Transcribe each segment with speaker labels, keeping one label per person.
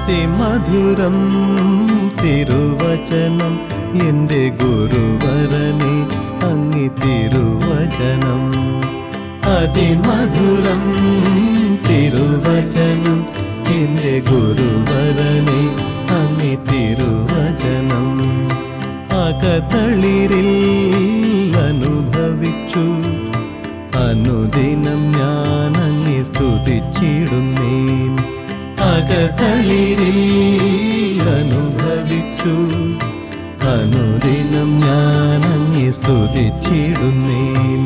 Speaker 1: അതിമധുരം തിരുവചനം എൻ്റെ ഗുരുവരനെ അങ്ങി തിരുവചനം അതിമധുരം തിരുവചനം എൻ്റെ ഗുരുവരനെ അങ്ങി തിരുവചനം അകതളിരിൽ അനുഭവിച്ചു അനുദിനം ഞാൻ അങ്ങി സ്തുതിച്ചിടുന്നേൻ അകതളിരിൽ അനുഭവിച്ചു അനുദിനം ഞാൻ അങ്ങി സ്തുതിച്ചിടുന്നേൻ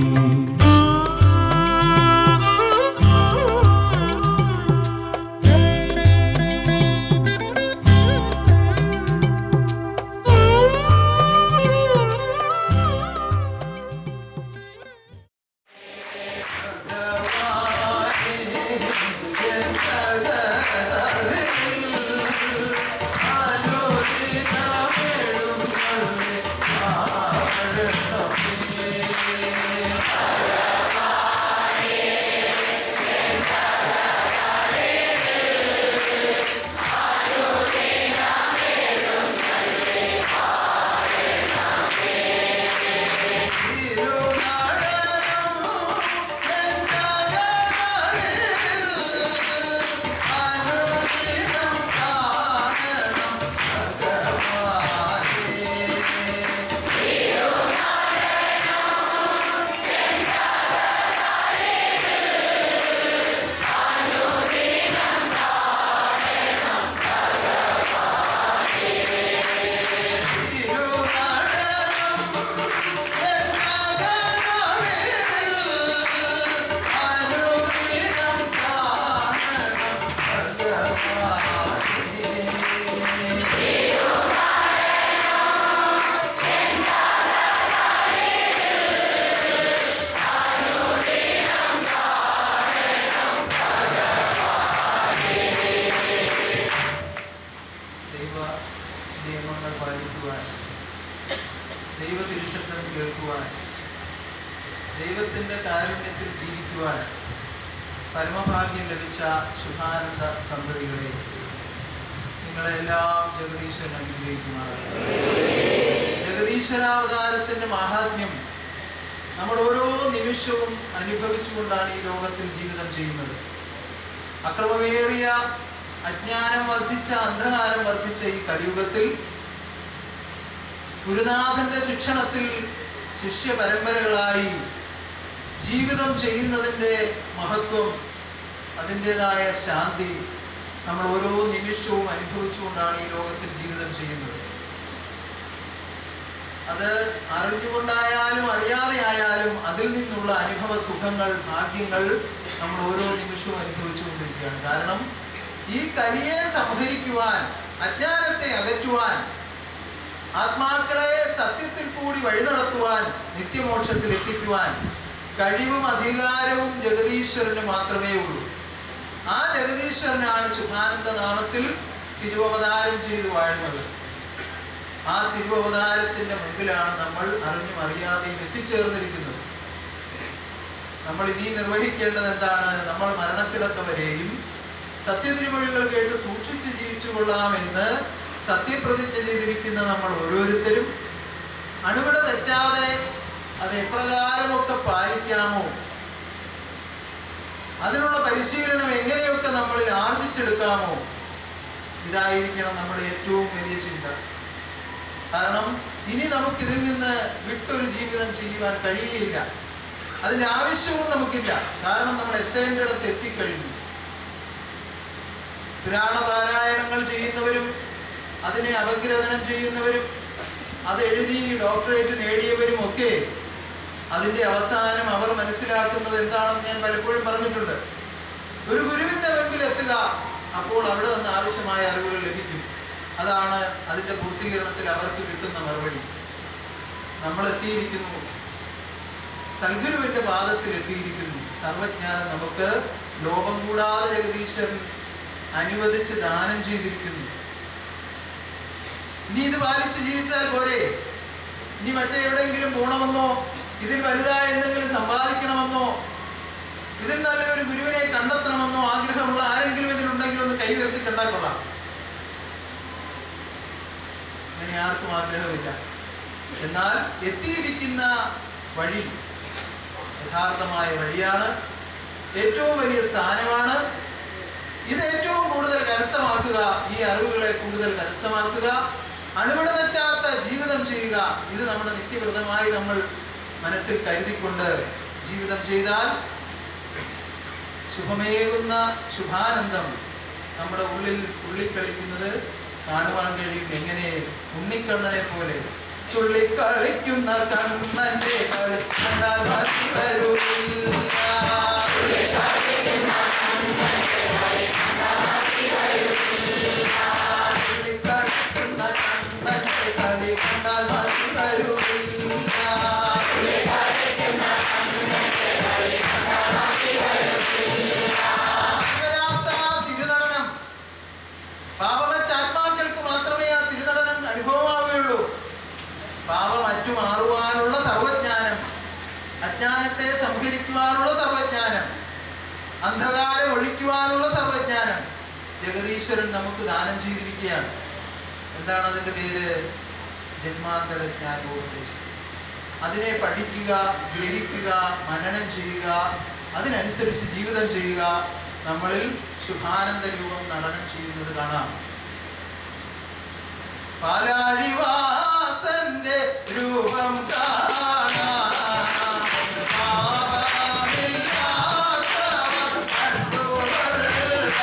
Speaker 2: ദൈവ നിയമങ്ങൾ പാലിക്കുവാൻ ദൈവ തിരുശബ്ദം കേൾക്കുവാൻ ദൈവത്തിൻ്റെ കാരുണ്യത്തിൽ ജീവിക്കുവാൻ പരമഭാഗ്യം ലഭിച്ച ശുഭാനന്ദ സന്തതികളെ നിങ്ങളെല്ലാം ജഗദീശ്വരൻ അനുഗ്രഹിക്കുമാറാണ് ജഗദീശ്വരാവതാരത്തിൻ്റെ മഹാത്മ്യം നമ്മൾ ഓരോ നിമിഷവും അനുഭവിച്ചുകൊണ്ടാണ് ഈ ലോകത്തിൽ ജീവിതം ചെയ്യുന്നത് അക്രമമേറിയ അജ്ഞാനം വർദ്ധിച്ച അന്ധകാരം വർദ്ധിച്ച ഈ കലിയുഗത്തിൽ ഗുരുനാഥന്റെ ശിക്ഷണത്തിൽ ശിഷ്യ പരമ്പരകളായി ജീവിതം ചെയ്യുന്നതിൻ്റെ മഹത്വം അതിൻ്റെതായ ശാന്തി നമ്മൾ ഓരോ നിമിഷവും അനുഭവിച്ചുകൊണ്ടാണ് ഈ ലോകത്തിൽ ജീവിതം ചെയ്യുന്നത് അത് അറിഞ്ഞുകൊണ്ടായാലും അറിയാതെ ആയാലും അതിൽ നിന്നുള്ള അനുഭവ സുഖങ്ങൾ ഭാഗ്യങ്ങൾ നമ്മൾ ഓരോ നിമിഷവും അനുഭവിച്ചുകൊണ്ടിരിക്കുകയാണ് കാരണം ഈ കലിയെ സംഹരിക്കുവാൻ അജ്ഞാനത്തെ അകറ്റുവാൻ ആത്മാക്കളെ സത്യത്തിൽ കൂടി വഴി നടത്തുവാൻ നിത്യമോക്ഷത്തിൽ എത്തിക്കുവാൻ കഴിവും അധികാരവും ജഗദീശ്വരന് മാത്രമേ ഉള്ളൂ ആ ജഗദീശ്വരനാണ് ശുഭാനന്ദ നാമത്തിൽ തിരുവവതാരം ചെയ്തു വാഴുന്നത് ആ തിരുവവതാരത്തിന്റെ മുൻപിലാണ് നമ്മൾ അറിഞ്ഞും അറിയാതെയും എത്തിച്ചേർന്നിരിക്കുന്നത് നമ്മൾ ഇനി നിർവഹിക്കേണ്ടത് എന്താണ് നമ്മൾ മരണക്കിടക്ക വരെയും സത്യതിരുമൊഴികൾ കേട്ട് സൂക്ഷിച്ച് ജീവിച്ചു കൊള്ളാമെന്ന് സത്യപ്രതിജ്ഞ ചെയ്തിരിക്കുന്ന നമ്മൾ ഓരോരുത്തരും അണുവിട തെറ്റാതെ അത് എപ്രകാരമൊക്കെ പാലിക്കാമോ അതിനുള്ള പരിശീലനം എങ്ങനെയൊക്കെ നമ്മളിൽ ആർജിച്ചെടുക്കാമോ ഇതായിരിക്കണം നമ്മുടെ ഏറ്റവും വലിയ ചിന്ത കാരണം ഇനി നമുക്ക് ഇതിൽ നിന്ന് വിട്ടൊരു ജീവിതം ചെയ്യുവാൻ കഴിയുകയില്ല അതിന്റെ ആവശ്യവും നമുക്കില്ല കാരണം നമ്മൾ എത്തേണ്ടിടത്ത് എത്തിക്കഴിഞ്ഞു പുരാണ പാരായണങ്ങൾ ചെയ്യുന്നവരും അതിനെ അപഗ്രഥനം ചെയ്യുന്നവരും അത് എഴുതി ഡോക്ടറേറ്റ് നേടിയവരും ഒക്കെ അതിന്റെ അവസാനം അവർ മനസ്സിലാക്കുന്നത് എന്താണെന്ന് ഞാൻ പലപ്പോഴും പറഞ്ഞിട്ടുണ്ട് ഒരു ഗുരുവിന്റെ മുൻപിൽ എത്തുക അപ്പോൾ അവിടെ നിന്ന് ആവശ്യമായ അറിവുകൾ ലഭിക്കും അതാണ് അതിന്റെ പൂർത്തീകരണത്തിൽ അവർക്ക് കിട്ടുന്ന മറുപടി നമ്മൾ എത്തിയിരിക്കുന്നു സൽഗുരുവിന്റെ പാദത്തിൽ എത്തിയിരിക്കുന്നു സർവജ്ഞാനം നമുക്ക് ലോകം കൂടാതെ ജഗദീശ്വരൻ അനുവദിച്ച് ദാനം ചെയ്തിരിക്കുന്നു ഇനി ഇത് പാലിച്ച് ജീവിച്ചാൽ പോരെ ഇനി മറ്റെവിടെയെങ്കിലും പോകണമെന്നോ ഇതിൽ വലുതായ എന്തെങ്കിലും സമ്പാദിക്കണമെന്നോ ഇതിൽ നല്ല ഒരു ഗുരുവിനെ കണ്ടെത്തണമെന്നോ ആഗ്രഹമുള്ള ആരെങ്കിലും ഇതിലുണ്ടെങ്കിൽ ഒന്ന് കൈ ഉയർത്തി കണ്ടാൽ കൊള്ളാം അങ്ങനെ ആർക്കും ആഗ്രഹമില്ല എന്നാൽ എത്തിയിരിക്കുന്ന വഴി യഥാർത്ഥമായ വഴിയാണ് ഏറ്റവും വലിയ സ്ഥാനമാണ് ഇത് ഏറ്റവും കൂടുതൽ കരസ്ഥമാക്കുക ഈ അറിവുകളെ കൂടുതൽ കരസ്ഥമാക്കുക അണുവിട തെറ്റാത്ത ജീവിതം ചെയ്യുക ഇത് നമ്മുടെ നിത്യവ്രതമായി നമ്മൾ മനസ്സിൽ കരുതിക്കൊണ്ട് ജീവിതം ചെയ്താൽ ശുഭമേകുന്ന ശുഭാനന്ദം നമ്മുടെ ഉള്ളിൽ ഉള്ളിക്കളിക്കുന്നത് കാണുവാൻ കഴിയും എങ്ങനെ ഉണ്ണിക്കണ്ണനെ പോലെ തുള്ളിക്കളിക്കുന്ന കണ്ണന്റെ കളി കണ്ടാൽ മതി വരൂല്ല. തുള്ളിക്കളിക്കുന്ന കണ്ണന്റെ കളി കണ്ടാൽ മതി വരൂല്ല. ഇവരാത്ത തിരുനടനം പാപമറ്റ ആത്മാക്കൾക്ക് മാത്രമേ ആ തിരുനടനം അനുഭവമാവുകയുള്ളൂ പാപം അറ്റു മാറുവാനുള്ള സർവജ്ഞാനം അജ്ഞാനത്തെ സംഹരിക്കുവാനുള്ള സർവജ്ഞാനം അന്ധകാരം ഒഴിക്കുവാനുള്ള സർവജ്ഞാനം ജഗതീശ്വരൻ നമുക്ക് ദാനം ചെയ്തിരിക്കുകയാണ് എന്താണ് അതിൻ്റെ പേര് ജന്മാന്തര ജ്ഞാനോപദേശം അതിനെ പഠിക്കുക ഗ്രഹിക്കുക മനനം ചെയ്യുക അതിനനുസരിച്ച് ജീവിതം ചെയ്യുക നമ്മളിൽ ശുഭാനന്ദ രൂപം നടനം ചെയ്യുന്നത് കാണാം പാലാഴിവാസന്റെ രൂപം കാണാം പാപമില്ലാത്തവർ കണ്ടുകൊള്ളുക.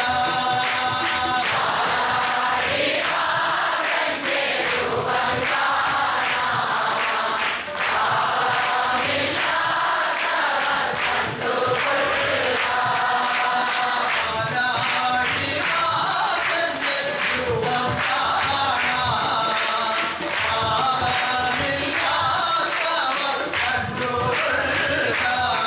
Speaker 2: പാലാഴിവാസന്റെ രൂപം കാണാം പാപമില്ലാത്തവർ കണ്ടുകൊള്ളുക.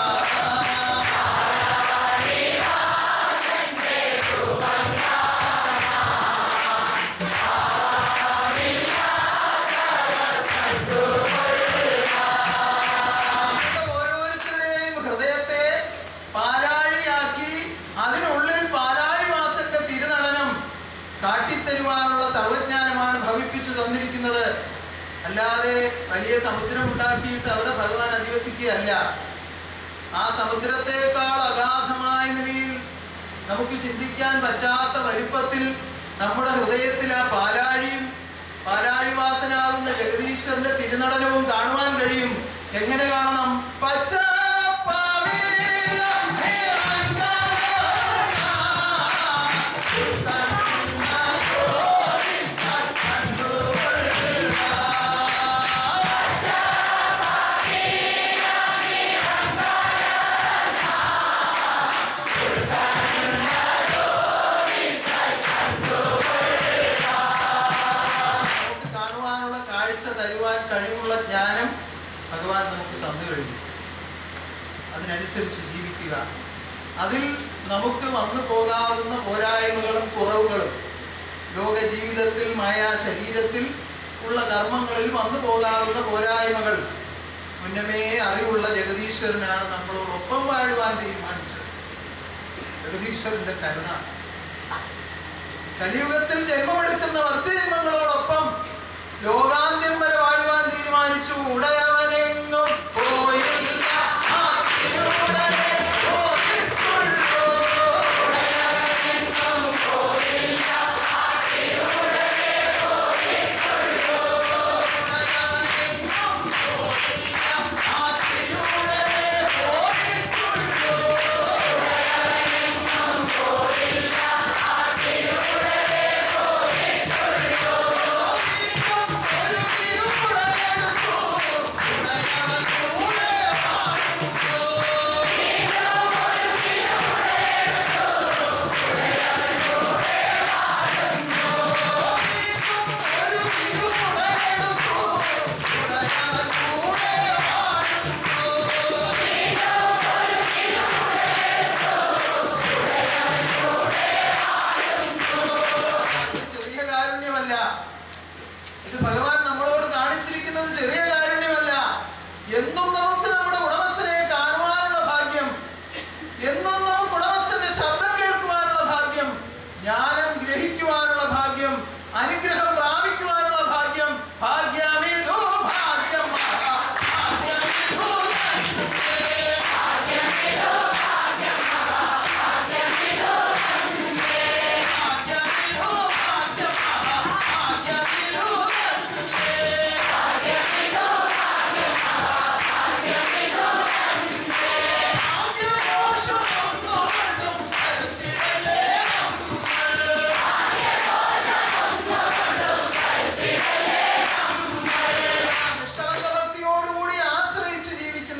Speaker 2: നമ്മുടെ ഓരോരുത്തരുടെയും ഹൃദയത്തെ പാലാഴിയാക്കി അതിനുള്ളിൽ പാലാഴിവാസന്റെ തിരുനടനം കാട്ടിത്തരുവാനുള്ള സർവജ്ഞാനമാണ് ഭവിപ്പിച്ചു തന്നിരിക്കുന്നത് അല്ലാതെ വലിയ സമുദ്രം ഉണ്ടാക്കിയിട്ട് അവിടെ ഭഗവാൻ അധിവസിക്കുകയല്ല ആ സമുദ്രത്തെക്കാൾ അഗാധമായ നിലയിൽ നമുക്ക് ചിന്തിക്കാൻ പറ്റാത്ത വലിപ്പത്തിൽ നമ്മുടെ ഹൃദയത്തിൽ ആ പാലാഴിയും പാലാഴിവാസനാകുന്ന ജഗദീശ്വരന്റെ തിരുനടനവും കാണുവാൻ കഴിയും എങ്ങനെ കാണണം പച്ച നമുക്ക് കാണുവാനുള്ള കാഴ്ച തരുവാൻ കഴിവുള്ള ജ്ഞാനം ഭഗവാൻ നമുക്ക് തന്നു കഴിഞ്ഞു അതിനനുസരിച്ച് ജീവിക്കുക അതിൽ നമുക്ക് വന്നു പോകാവുന്ന പോരായ്മകളും കുറവുകളും ലോക ജീവിതത്തിൽ മായാ ശരീരത്തിൽ ഉള്ള കർമ്മങ്ങളിൽ വന്നു പോകാവുന്ന പോരായ്മകൾ മുന്നമേ അറിവുള്ള ജഗദീശ്വരനാണ് നമ്മളോടൊപ്പം വാഴുവാൻ തീരുമാനിച്ചത് ജഗദീശ്വരന്റെ കരുണ കലിയുഗത്തിൽ ജന്മമെടുക്കുന്ന വർത്തജന്മങ്ങളോടൊപ്പം ലോകാന്ത്യം വരെ വാഴുവാൻ തീരുമാനിച്ചു ഉടയവനെങ്ങും പോയില്ല ആ തിരുവുടനെ പോയിട്ടുള്ളൂ. ആ തിരുവുടനെ പോയിട്ടുള്ളൂ. ഒരു തിരുവുടനെടുത്തു. ഉടയവൻ കൂടെ ഒരു തിരുവുടനെടുത്തു. ഉടയവൻ കൂടെ ഇത് ചെറിയ കാരുണ്യമല്ല ഇത് ഭഗവാൻ നമ്മളോട് കാണിച്ചിരിക്കുന്നത് ചെറിയ കാരുണ്യമല്ല എന്നും നമുക്ക് നമ്മുടെ ഉടമസ്ഥനെ കാണുവാനുള്ള ഭാഗ്യം എന്നും നമുക്ക് ഉടമസ്ഥന്റെ ശബ്ദം കേൾക്കുവാനുള്ള ഭാഗ്യം ജ്ഞാനം ഗ്രഹിക്കുവാനുള്ള ഭാഗ്യം അനുഗ്രഹം പ്രാപിക്കുവാനുള്ള ഭാഗ്യം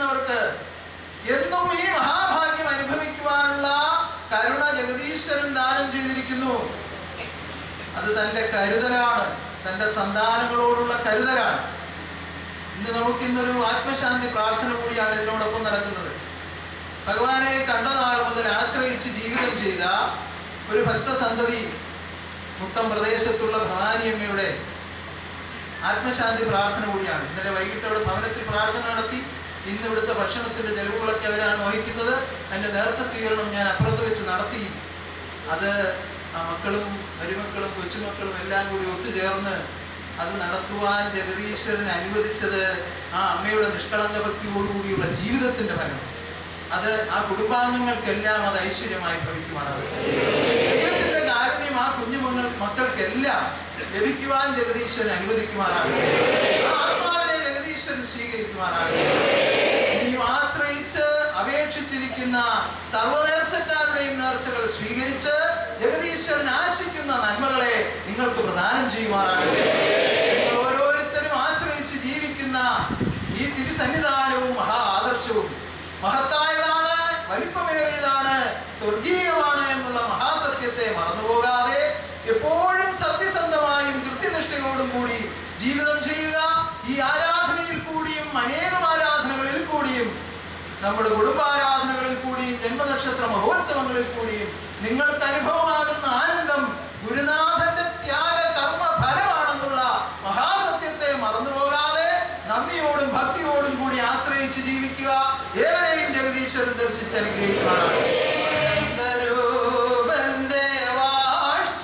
Speaker 2: ജീവിക്കുന്നവർക്ക് എന്നും ഈ മഹാഭാഗ്യം അനുഭവിക്കുവാനുള്ള കരുണ ജഗദീശ്വരൻ ദാനം ചെയ്തിരിക്കുന്നു അത് തൻ്റെ കരുതലാണ് തൻ്റെ സന്താനങ്ങളോടുള്ള കരുതലാണ് ഇന്ന് നമുക്കിന്നൊരു ആത്മശാന്തി പ്രാർത്ഥന കൂടിയാണ് ഇതിനോടൊപ്പം നടക്കുന്നത് ഭഗവാനെ കണ്ട നാൾ മുതൽ ആശ്രയിച്ച് ജീവിതം ചെയ്ത ഒരു ഭക്തസന്തതി മുക്തം പ്രദേശത്തുള്ള ഭവാനിയമ്മയുടെ ആത്മശാന്തി പ്രാർത്ഥന കൂടിയാണ് ഇന്നലെ വൈകിട്ട് അവിടെ ഭവനത്തിൽ പ്രാർത്ഥന നടത്തി ഇന്ന് ഇവിടുത്തെ ഭക്ഷണത്തിന്റെ ചെലവുകളൊക്കെ അവരാണ് വഹിക്കുന്നത് അതിന്റെ നേർച്ച സ്വീകരണം ഞാൻ അപ്പുറത്ത് വെച്ച് നടത്തി അത് ആ മക്കളും മരുമക്കളും കൊച്ചുമക്കളും എല്ലാം കൂടി ഒത്തുചേർന്ന് അത് നടത്തുവാൻ ജഗദീശ്വരൻ അനുവദിച്ചത് ആ അമ്മയുടെ നിഷ്കളങ്ക ഭക്തിയോടുകൂടിയുള്ള ജീവിതത്തിന്റെ ഫലം അത് ആ കുടുംബാംഗങ്ങൾക്കെല്ലാം അത് ഐശ്വര്യമായി ഭവിക്കുമാറാകട്ടെ ദൈവത്തിന്റെ കാരുണ്യം ആ കുഞ്ഞു മുന്ന- മക്കൾക്കെല്ലാം ലഭിക്കുവാൻ ജഗദീശ്വരൻ അനുവദിക്കുമാറാകട്ടെ ആ ആത്മാവിനെ ജഗദീശ്വരൻ സ്വീകരിക്കുമാറാകട്ടെ ഇനിയും ആശ്രയിച്ച് അപേക്ഷിച്ചിരിക്കുന്ന സർവനേർച്ചക്കാരുടെയും നേർച്ചകൾ സ്വീകരിച്ച് ജഗദീശ്വരൻ ആശിക്കുന്ന നന്മകളെ നിങ്ങൾക്ക് പ്രദാനം ചെയ്യുമാറാകട്ടെ നിങ്ങൾ ഓരോരുത്തരും ആശ്രയിച്ച് ജീവിക്കുന്ന ഈ തിരുസന്നിധാനവും മഹാ ആദർശവും മഹത്തായതാണ് വലിപ്പമേറിയതാണ് സ്വർഗീയമാണ് എന്നുള്ള മഹാസത്യത്തെ മറന്നുപോകാതെ എപ്പോഴും സത്യസന്ധമായും കൃത്യനിഷ്ഠയോടും കൂടി ജീവിതം ചെയ്യുക ഈ ആരാധനയിൽ കൂടിയും അനേകം ആരാധനകളിൽ കൂടിയും നമ്മുടെ കുടുംബാരാധനകളിൽ കൂടിയും ജന്മനക്ഷത്ര മഹോത്സവങ്ങളിൽ കൂടിയും നിങ്ങൾക്ക് അനുഭവമാകുന്ന ആനന്ദം ഗുരുനാഥന്റെ ത്യാഗ കർമ്മ ഫലമാണെന്നുള്ള മഹാസത്യത്തെ മറന്നുപോകാതെ നന്ദിയോടും ഭക്തിയോടും കൂടി ആശ്രയിച്ച് ജീവിക്കുക ഏവരെയും ജഗദീശ്വരൻ ദർശിച്ച് അനുഗ്രഹിക്കുവാനാണ് അനന്തരൂപന്റെ വാഴ്ച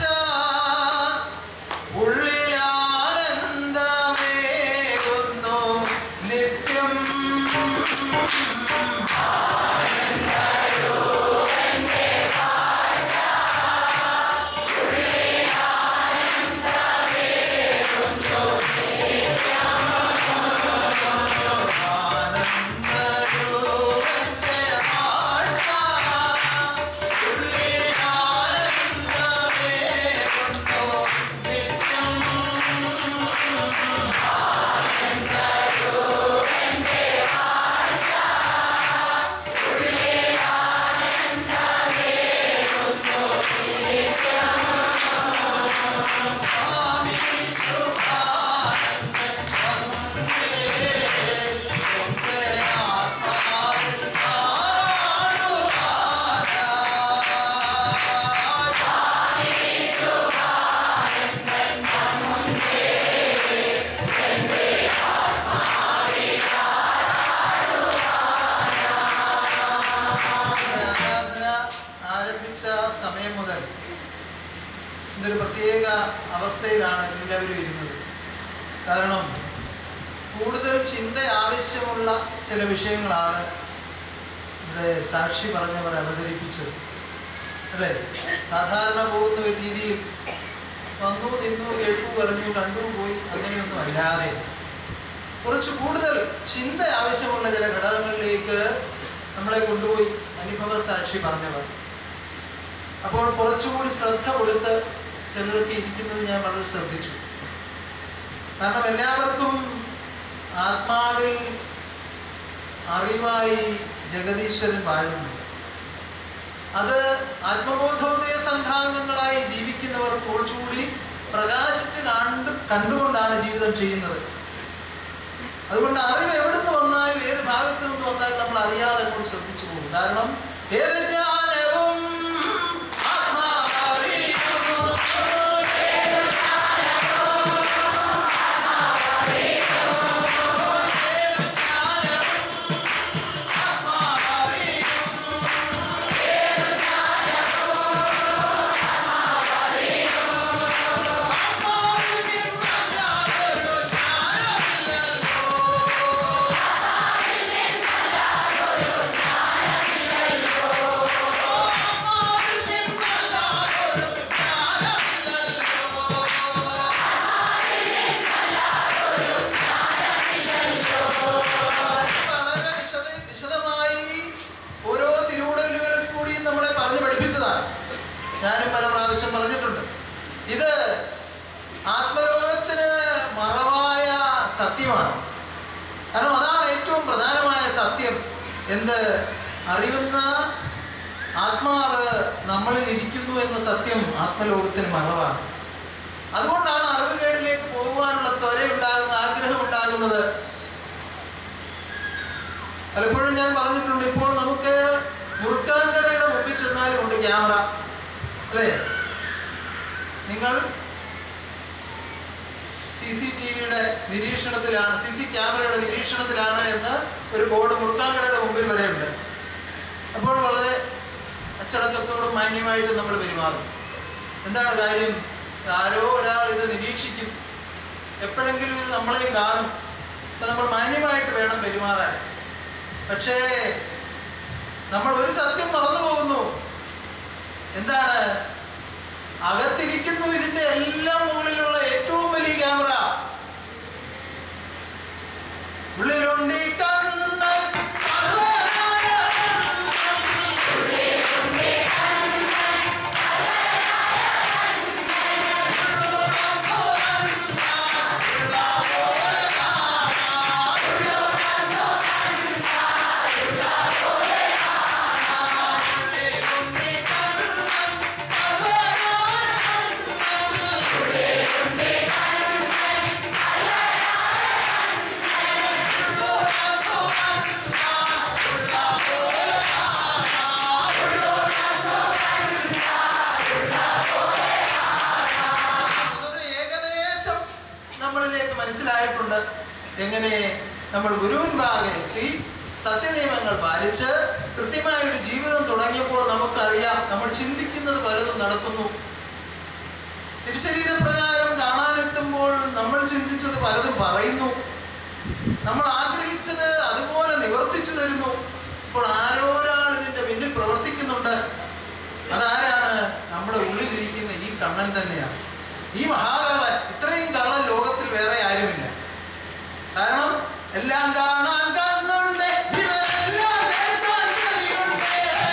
Speaker 2: ഉള്ളിലാനന്ദമേകുന്നു നിത്യം ആനന്ദരൂപന്റെ വാഴ്ച ഉള്ളിലാനന്ദമേകുന്നു നിത്യം സ്വാമി ശുഭാനന്ദ വന്ദേ വന്ദേ ആത്മാവിൽ കാണുവാനായി ആരാധന ആരംഭിച്ച സമയം മുതൽ ഇതൊരു പ്രത്യേക അവസ്ഥയിലാണ് എല്ലാവരും ഇരുന്നത് കാരണം കൂടുതൽ ചിന്ത ആവശ്യമുള്ള ചില വിഷയങ്ങളാണ് ഇവിടെ സാക്ഷി പറഞ്ഞവർ അവതരിപ്പിച്ചത് അല്ലേ സാധാരണ പോകുന്ന ഒരു രീതിയിൽ വന്നു നിന്നു കേട്ടു പറഞ്ഞു കണ്ടു പോയി അങ്ങനെയൊന്നും അല്ലാതെ കുറച്ച് കൂടുതൽ ചിന്ത ആവശ്യമുള്ള ചില ഘടകങ്ങളിലേക്ക് നമ്മളെ കൊണ്ടുപോയി അനുഭവ സാക്ഷി പറഞ്ഞവർ അപ്പോൾ കുറച്ചുകൂടി ശ്രദ്ധ കൊടുത്ത് ചിലർക്ക് ഇരിക്കുന്നത് ഞാൻ വളരെ ശ്രദ്ധിച്ചു കാരണം എല്ലാവർക്കും ആത്മാവിൽ അറിവായി ജഗദീശ്വരൻ വാഴുന്നു അത് ആത്മബോധോദയ സംഘാംഗങ്ങളായി ജീവിക്കുന്നവർ കുറച്ചുകൂടി പ്രകാശിച്ച് കണ്ടു കണ്ടുകൊണ്ടാണ് ജീവിതം ചെയ്യുന്നത് അതുകൊണ്ട് അറിവ് എവിടുന്ന് വന്നാലും ഏത് ഭാഗത്ത് നിന്ന് വന്നാലും നമ്മൾ അറിയാതെ അങ്ങോട്ട് ശ്രദ്ധിച്ചു പോകും കാരണം ഏത് ജ്ഞാനവും ആത്മാവറിയുന്നു. ഏത് ജ്ഞാനവും ആത്മാവറിയുന്നു. ആത്മാവിൽ നിന്നല്ലാതൊരു ജ്ഞാനമില്ലല്ലോ. ആത്മാവിൽ നിന്നല്ലാതൊരു ജ്ഞാനമില്ലല്ലോ. വളരെ വിശദ- വിശദമായി ഓരോ തിരുവുടലുകളിൽ കൂടിയും നമ്മളെ പറഞ്ഞു പഠിപ്പിച്ചതാണ് ഞാനും പല പ്രാവശ്യം പറഞ്ഞിട്ടുണ്ട് ഇത് ആത്മലോകത്തിന് മറവായ സത്യമാണ് കാരണം അതാണ് ഏറ്റവും പ്രധാനമായ സത്യം എന്ത് അറിയുന്ന ആത്മാവ് നമ്മളിൽ ഇരിക്കുന്നു എന്ന സത്യം ആത്മലോകത്തിന് മറവാണ് അതുകൊണ്ടാണ് അറിവുകേടിലേക്ക് പോകുവാനുള്ള ത്വരയുണ്ടാകുന്ന ആഗ്രഹം ഉണ്ടാകുന്നത് പലപ്പോഴും ഞാൻ പറഞ്ഞിട്ടുണ്ട് ഇപ്പോൾ നമുക്ക് മുറുക്കാൻകടയുടെ മുമ്പിൽ ചെന്നാലും ഉണ്ട് ക്യാമറ അല്ലേ നിങ്ങൾ സി സി ടി വിയുടെ നിരീക്ഷണത്തിലാണ് സി സി ക്യാമറയുടെ നിരീക്ഷണത്തിലാണ് എന്ന് ഒരു ബോർഡ് മുറുക്കാൻകടയുടെ മുമ്പിൽ വരെയുണ്ട് അപ്പോൾ വളരെ അച്ചടക്കത്തോടും മാന്യമായിട്ടും നമ്മൾ പെരുമാറും എന്താണ് കാര്യം ആരോ ഒരാൾ ഇത് നിരീക്ഷിക്കും എപ്പോഴെങ്കിലും ഇത് നമ്മളെയും കാണും അപ്പം നമ്മൾ മാന്യമായിട്ട് വേണം പെരുമാറാൻ പക്ഷേ നമ്മൾ ഒരു സത്യം മറന്നു പോകുന്നു എന്താണ് അകത്തിരിക്കുന്നു ഇതിന്റെ എല്ലാം മുകളിലുള്ള ഏറ്റവും വലിയ ക്യാമറ ഉള്ളിലുണ്ട് ഈ കണ്ണൻ, കള്ളനായ അതൊരു ഏകദേശം നമ്മളിലേക്ക് മനസ്സിലായിട്ടുണ്ട് എങ്ങനെ നമ്മൾ ഗുരുവിൻപാകെ എത്തി സത്യനിയമങ്ങൾ പാലിച്ച് കൃത്യമായ ഒരു ജീവിതം തുടങ്ങിയപ്പോൾ നമുക്കറിയാം നമ്മൾ ചിന്തിക്കുന്നത് പലതും നടക്കുന്നു തിരുശരീരപ്രകാരം കാണാനെത്തുമ്പോൾ നമ്മൾ ചിന്തിച്ചത് പലതും പറയുന്നു നമ്മൾ ആഗ്രഹിച്ചത് അതുപോലെ നിവർത്തിച്ചു തരുന്നു ഇപ്പോൾ ആരോ ഒരാൾ ഇതിന്റെ പിന്നിൽ പ്രവർത്തിക്കുന്നുണ്ട് അതാരാണ് നമ്മുടെ ഉള്ളിലിരിക്കുന്ന ഈ കണ്ണൻ തന്നെയാണ് ഈ മഹാകള്ളൻ ഇത്രയും കള്ളൻ ലോകത്തിൽ വേറെ ആരുമില്ല കാരണം എല്ലാം കാണാൻ കണ്ണുണ്ട് ഇവരെല്ലാം കേൾക്കാൻ ചെവിയുണ്ട്.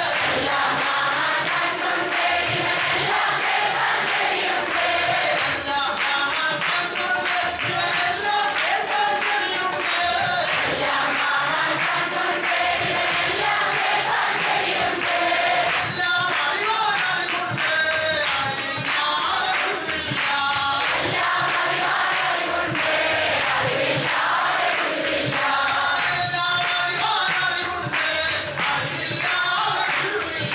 Speaker 2: എല്ലാം കാണാൻ കണ്ണുണ്ട്, ഇവരെല്ലാം കേൾക്കാൻ ചെവിയുണ്ട്. എല്ലാം അറിവാൻ അറിവുണ്ട്, അറിവില്ലാതെ ഉള്ളില്ല. എല്ലാം അറിവാൻ അറിവുണ്ട്, അറിവില്ലാതെ ഉള്ളില്ല.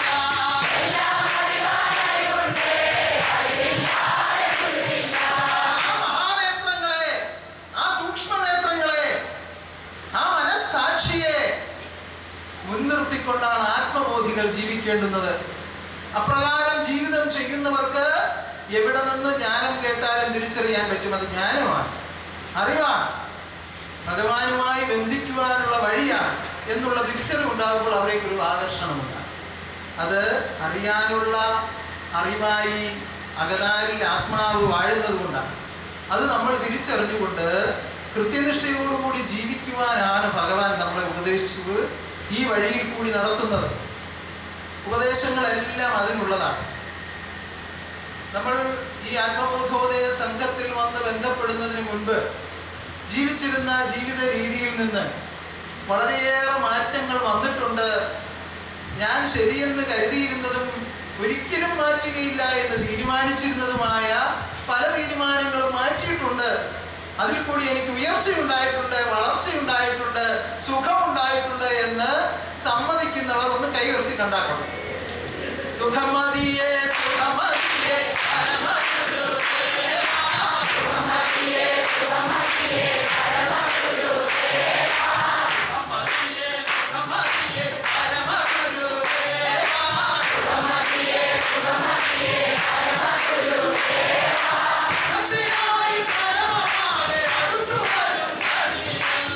Speaker 2: ആ മഹാനേത്രങ്ങളെ ആ സൂക്ഷ്മനേത്രങ്ങളെ ആ മനസ്സാക്ഷിയെ മുൻനിർത്തിക്കൊണ്ടാണ് ആത്മബോധികൾ ജീവിക്കേണ്ടുന്നത് അപ്രകാരം ജീവിതം ചെയ്യുന്നവർക്ക് എവിടെ നിന്ന് ജ്ഞാനം കേട്ടാലും തിരിച്ചറിയാൻ പറ്റും അത് ജ്ഞാനമാണ് അറിവാണ് ഭഗവാനുമായി ബന്ധിക്കുവാനുള്ള വഴിയാണ് എന്നുള്ള തിരിച്ചറിവുണ്ടാകുമ്പോൾ അവിടേക്ക് ഒരു ആകർഷണമുണ്ട് അത് അറിയാനുള്ള അറിവായി അകതാരിൽ ആത്മാവ് വാഴുന്നത് കൊണ്ടാണ് അത് നമ്മൾ തിരിച്ചറിഞ്ഞുകൊണ്ട് കൃത്യനിഷ്ഠയോടുകൂടി ജീവിക്കുവാനാണ് ഭഗവാൻ നമ്മളെ ഉപദേശിച്ചത് ഈ വഴിയിൽ കൂടി നടത്തുന്നത് ഉപദേശങ്ങളെല്ലാം അതിനുള്ളതാണ് നമ്മൾ ഈ ആത്മബോധോദയ സംഘത്തിൽ വന്ന് ബന്ധപ്പെടുന്നതിന് മുൻപ് ജീവിച്ചിരുന്ന ജീവിത രീതിയിൽ നിന്ന് വളരെയേറെ മാറ്റങ്ങൾ വന്നിട്ടുണ്ട് ഞാൻ ശരിയെന്ന് കരുതിയിരുന്നതും ഒരിക്കലും മാറ്റുകയില്ല എന്ന് തീരുമാനിച്ചിരുന്നതുമായ പല തീരുമാനങ്ങളും മാറ്റിയിട്ടുണ്ട് അതിൽ കൂടി എനിക്ക് ഉയർച്ചയുണ്ടായിട്ടുണ്ട് വളർച്ചയുണ്ടായിട്ടുണ്ട് സുഖമുണ്ടായിട്ടുണ്ട് എന്ന് സമ്മതിക്കുന്നവർ ഒന്ന് കൈയുയർത്തി കണ്ടാക്കണം സുഖം മതിയേ സുഖം മതിയേ പരമഗുരുദേവാ. സുഖം മതിയേ സുഖം മതിയേ പരമഗുരുദേവാ. സുഖം മതിയേ സുഖം മതിയേ പരമഗുരുദേവാ. സുഖം മതിയേ സുഖം മതിയേ പരമഗുരുദേവാ. സുഖത്തിനായി പരമമാരെ അടുത്തു വരും കനിയൻ.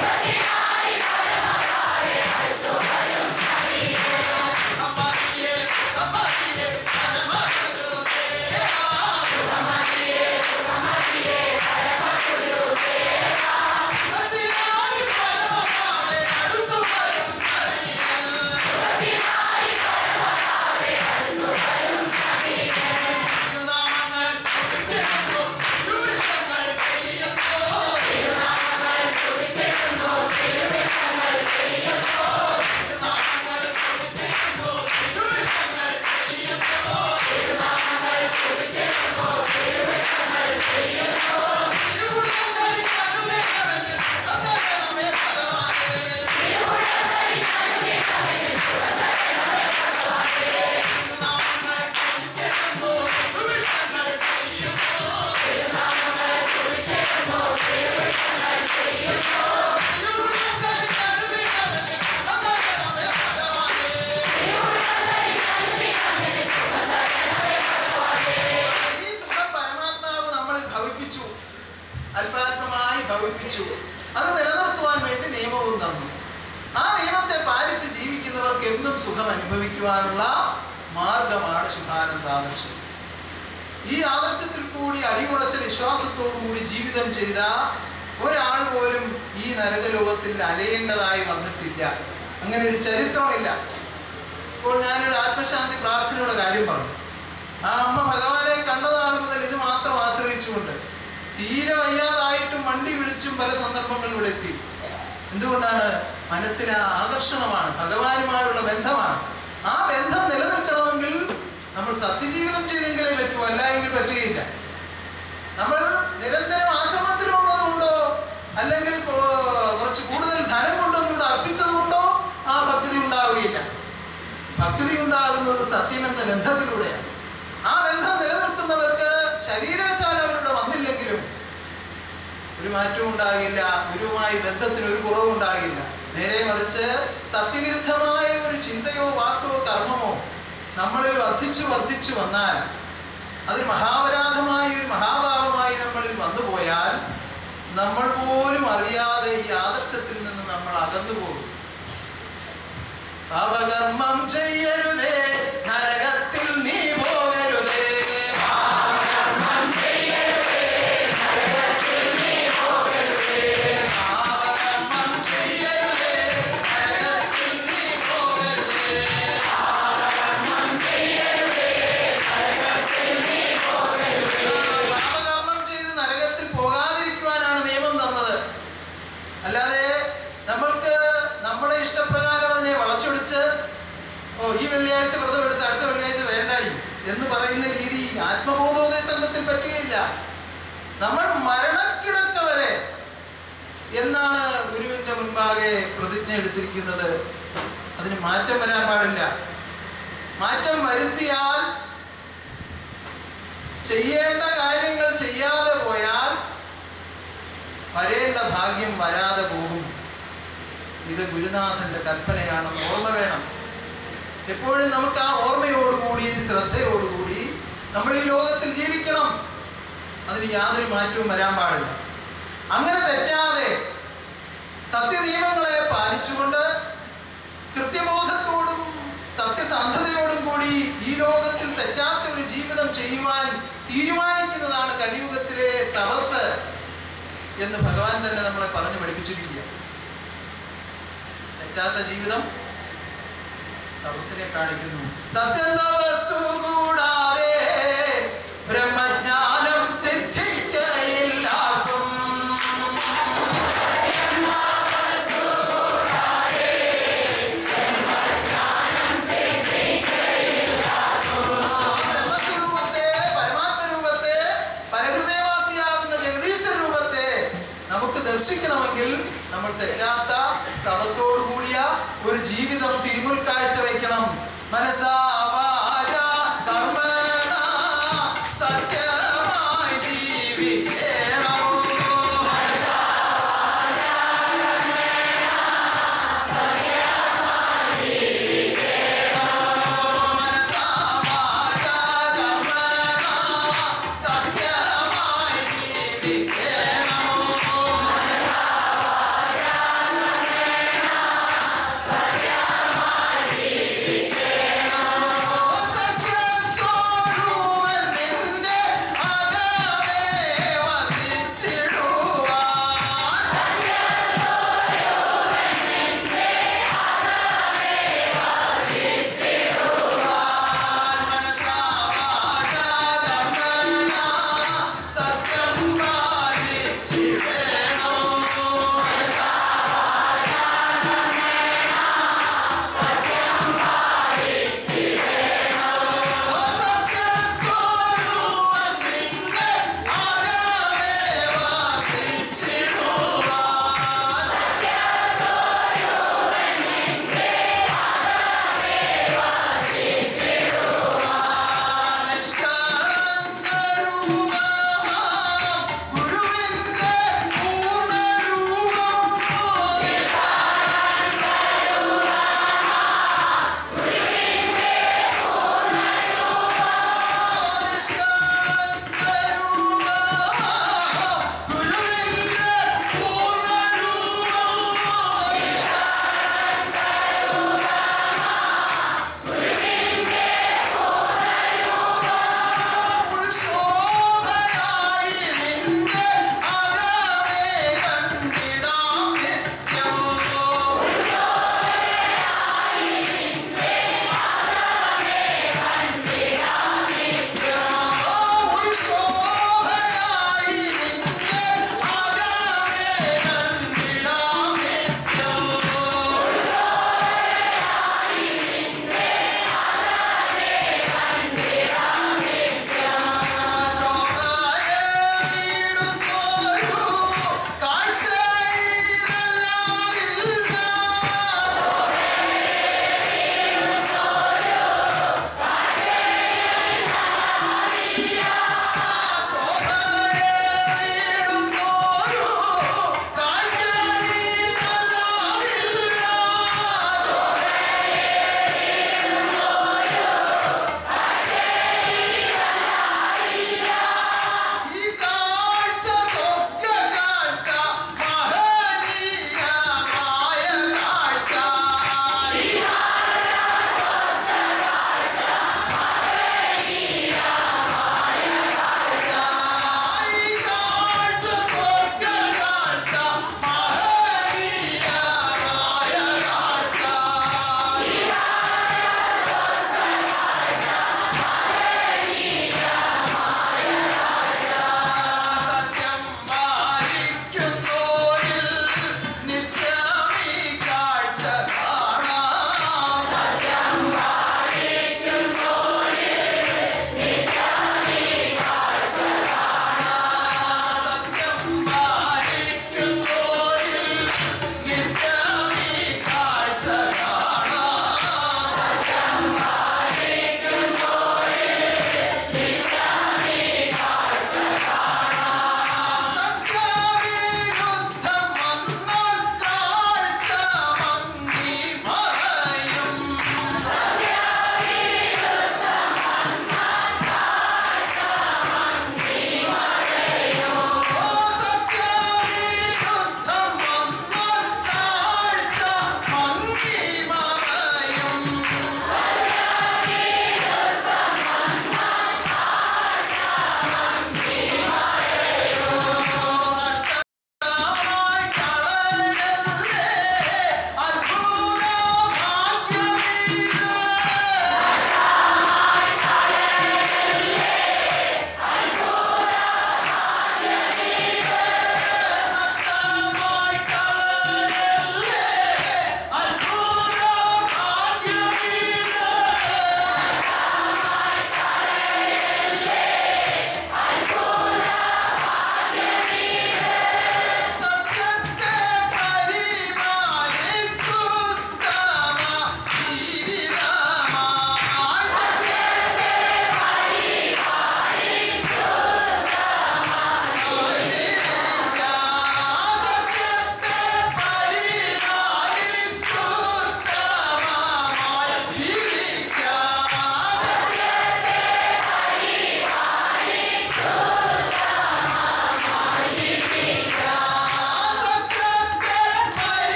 Speaker 2: സുഖം മതിയേ സുഖം മതിയേ പരമഗുരുദേവാ. സുഖം മതിയേ സുഖം മതിയേ പരമഗുരുദേവാ. പാലിച്ച് ജീവിക്കുന്നവർക്ക് എന്നും സുഖം അനുഭവിക്കുവാനുള്ള മാർഗമാണ് ശുഭാനന്ദ ആദർശം ഈ ആദർശത്തിൽ കൂടി അടിയുറച്ച വിശ്വാസത്തോടു കൂടി ജീവിതം ചെയ്ത ഒരാൾ പോലും ഈ നരകലോകത്തിൽ അലയേണ്ടതായി വന്നിട്ടില്ല അങ്ങനെ ഒരു ചരിത്രമില്ല ഇപ്പോൾ ഞാനൊരു ആത്മശാന്തി പ്രാർത്ഥനയുടെ കാര്യം പറഞ്ഞു ആ അമ്മ ഭഗവാനെ കണ്ട നാൾ മുതൽ ഇത് മാത്രം ആശ്രയിച്ചുകൊണ്ട് തീരെ വയ്യാതായിട്ടും വണ്ടി വിളിച്ചും പല സന്ദർഭങ്ങളിലൂടെ എത്തി എന്തുകൊണ്ടാണ് മനസ്സിന് ആ ആകർഷണമാണ് ഭഗവാനുമായുള്ള ബന്ധമാണ് ആ ബന്ധം നിലനിൽക്കണമെങ്കിൽ നമ്മൾ സത്യജീവിതം ചെയ്തെങ്കിലേ പറ്റൂ അല്ല എങ്കിൽ പറ്റുകയില്ല നമ്മൾ നിരന്തരം ആശ്രമത്തിൽ വന്നതുകൊണ്ടോ അല്ലെങ്കിൽ കൊ- കുറച്ച് കൂടുതൽ ധനം കൊണ്ടൊന്നും ഇവിടെ അർപ്പിച്ചത് കൊണ്ടോ ആ ഭക്തി ഉണ്ടാവുകയില്ല ഭക്തി ഉണ്ടാകുന്നത് സത്യമെന്ന ബന്ധത്തിലൂടെയാണ് ആ ബന്ധം നിലനിൽക്കുന്നവർക്ക് ശരീരവശാൽ അവരുടെ വന്നില്ലെങ്കിലും ഒരു മാറ്റവും ഉണ്ടാകില്ല ഗുരുവുമായി ബന്ധത്തിന് ഒരു കുറവും ഉണ്ടാകില്ല നേരെ മറിച്ച് സത്യവിരുദ്ധമായ ഒരു ചിന്തയോ വാക്കോ കർമ്മമോ നമ്മളിൽ വർദ്ധിച്ചു വർദ്ധിച്ചു വന്നാൽ അതിൽ മഹാപരാധമായി ഒരു മഹാഭാവമായി നമ്മളിൽ വന്നുപോയാൽ നമ്മൾ പോലും അറിയാതെ ഈ ആദർശത്തിൽ നിന്ന് നമ്മൾ അകന്നു പോകും പാപകർമ്മം ചെയ്യരുതേ നരകത്തിൽ നീ പോകരുതേ പാപകർമ്മം ചെയ്യരുതേ നരകത്തിൽ നീ പോകരുതേ പാപകർമ്മം ചെയ്ത് നരകത്തിൽ പോകാതിരിക്കുവാനാണ് നിയമം തന്നത് അല്ലാതെ നമ്മൾക്ക് നമ്മുടെ ഇഷ്ടപ്രകാരം അതിനെ വളച്ചൊടിച്ച് ഓ ഈ വെള്ളിയാഴ്ച വ്രതം എടുത്ത് അടുത്ത വെള്ളിയാഴ്ച വേണ്ടാടി എന്ന് പറയുന്ന രീതി ആത്മബോധോദയ സംഘത്തിൽ പറ്റുകയില്ല നമ്മൾ മരണക്കിടക്ക വരെ എന്നാണ് ഗുരുവിന്റെ മുൻപാകെ പ്രതിജ്ഞ എടുത്തിരിക്കുന്നത് അതിന് മാറ്റം വരാൻ പാടില്ല മാറ്റം വരുത്തിയാൽ ചെയ്യേണ്ട കാര്യങ്ങൾ ചെയ്യാതെ പോയാൽ വരേണ്ട ഭാഗ്യം വരാതെ പോകും ഇത് ഗുരുനാഥന്റെ കൽപ്പനയാണെന്ന് ഓർമ്മ വേണം എപ്പോഴും നമുക്ക് ആ ഓർമ്മയോടുകൂടി ശ്രദ്ധയോടുകൂടി നമ്മൾ ഈ ലോകത്തിൽ ജീവിക്കണം അതിന് യാതൊരു മാറ്റവും വരാൻ പാടില്ല അങ്ങനെ തെറ്റാതെ സത്യനിയമങ്ങളെ പാലിച്ചുകൊണ്ട് കൃത്യബോധത്തോടും സത്യസന്ധതയോടും കൂടി ഈ ലോകത്തിൽ തെറ്റാത്ത ഒരു ജീവിതം ചെയ്യുവാൻ തീരുമാനിക്കുന്നതാണ് കലിയുഗത്തിലെ തപസ് എന്ന് ഭഗവാൻ തന്നെ നമ്മളെ പറഞ്ഞു പഠിപ്പിച്ചിരിക്കുക തെറ്റാത്ത ജീവിതം തപസ്സിനെ കാണിക്കുന്നു സത്യം തപസ്സു കൂടാതെ ബ്രഹ്മജ്ഞാനം സിദ്ധിച്ചയില്ലാക്കും ബ്രഹ്മസ്വരൂപത്തെ പരമാത്മരൂപത്തെ പരഹൃദയവാസിയാകുന്ന ജഗദീശ്വര രൂപത്തെ നമുക്ക് ദർശിക്കണമെങ്കിൽ നമ്മൾ തെറ്റാത്ത തപസ്സോട് കൂടിയ ഒരു ജീവിതം തിരുമുൽ കാഴ്ച വയ്ക്കണം മനസ്സാ വാചാ കർമ്മണ സത്യമായി ജീവിക്കണം മനസ്സാ വാചാ കർമ്മണ സത്യമായി ജീവിക്കണം
Speaker 3: സത്യമായി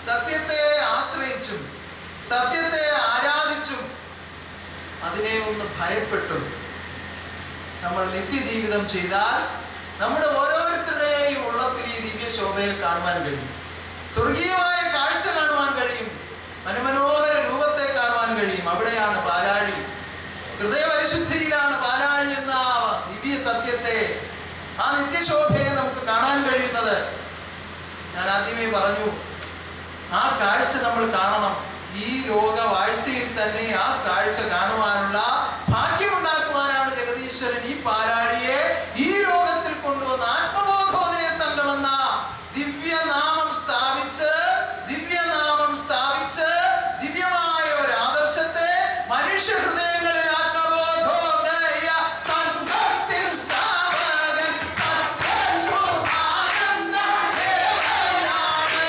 Speaker 2: സത്യത്തെ ആശ്രയിച്ചും സത്യത്തെ ആരാധിച്ചും അതിനെ ഒന്ന് ഭയപ്പെട്ടും നമ്മൾ നിത്യജീവിതം ചെയ്താൽ നമ്മുടെ ഓരോരുത്തരുടെയും ഉള്ളത്തിൽ ഈ ദിവ്യ ശോഭയെ കാണുവാൻ കഴിയും സ്വർഗീയമായ കാഴ്ച കാണുവാൻ കഴിയും മനമനോഹര രൂപത്തെ കാണുവാൻ കഴിയും അവിടെയാണ് പാലാഴി ഹൃദയപരിശുദ്ധിയിലാണ് പാലാഴി എന്ന ആ ദിവ്യ സത്യത്തെ ആ നിത്യശോഭയെ നമുക്ക് കാണാൻ കഴിയുന്നത് ഞാൻ ആദ്യമേ പറഞ്ഞു ആ കാഴ്ച നമ്മൾ കാണണം ഈ ലോക വാഴ്ചയിൽ തന്നെ ആ കാഴ്ച കാണുവാനുള്ള ഭാഗ്യമുണ്ടാക്കുവാനാണ് ജഗദീശ്വരൻ ഈ പാലാഴിയെ ഈ ലോകത്തിൽ കൊണ്ടുവന്ന ആത്മബോധോദയ സംഘം എന്ന ദിവ്യനാമം സ്ഥാപിച്ച് ദിവ്യനാമം സ്ഥാപിച്ച് ദിവ്യമായ ഒരു ആദർശത്തെ മനുഷ്യ ഹൃദയങ്ങളിൽ ആത്മബോധോദയ സംഘത്തിൻ സ്ഥാപകൻ സത്യസ്വഭാനന്ദ ദേവനാണ്.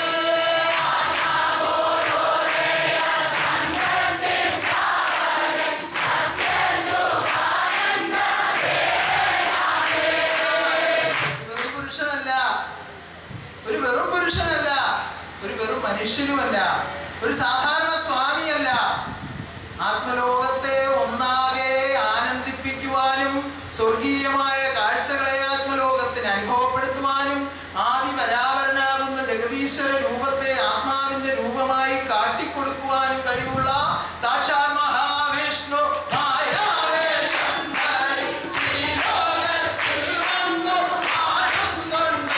Speaker 2: വെറും പുരുഷനല്ല ഒരു വെറും പുരുഷനല്ല ഒരു വെറും മനുഷ്യനുമല്ല ഒരു സാധാരണ സ്വാമിയല്ല ആത്മലോകത്തെ ഒന്നാകെ ആനന്ദിപ്പിക്കുവാനും സ്വർഗീയമായ കാഴ്ചകളെ ആത്മലോകത്തിന് അനുഭവപ്പെടുത്തുവാനും ആദി പരാവരനാകുന്ന ജഗദീശ്വര രൂപത്തെ ആത്മാവിന്റെ രൂപമായി കാട്ടിക്കൊടുക്കുവാനും കഴിവുള്ള സാക്ഷാൽ മഹാവിഷ്ണു മായാവേഷം ധരിച്ച് ഈ ലോകത്തിൽ വന്നു ആടുന്നുണ്ട്.